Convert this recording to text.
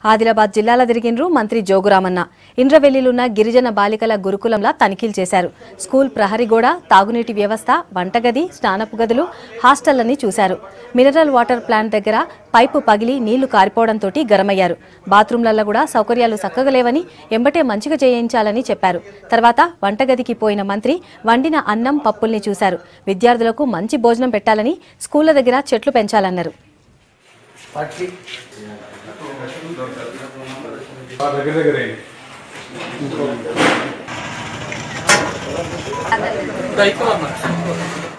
ఆదిలాబాద్ జిల్లాలో తిరిగినరు మంత్రి జోగురామన్న ఇంద్రవెల్లిలున్న గిరిజన బాలికల గురుకులంలా తనిఖీలు చేశారు స్కూల్ ప్రహరీ గోడ తాగునీటి వ్యవస్థ వంటగది స్నానపు గదులు హాస్టళ్లని చూశారు మినరల్ వాటర్ ప్లాంట్ దగ్గర పైపు పగిలి నీళ్లు కారిపోవడంతో గరమయ్యారు బాత్రూంలలో కూడా సౌకర్యాలు చక్కగా లేవని ఎంబటే మంచిగా చేయించాలని చెప్పారు తర్వాత వంటగదికి పోయిన మంత్రి వండిన అన్నం పప్పుల్ని చూశారు విద్యార్థులకు మంచి భోజనం పెట్టాలని స్కూళ్ల దగ్గర చెట్లు పెంచాలన్నారు ఆ దగ్గర దగ్గర అయింది దైత్యం అన్న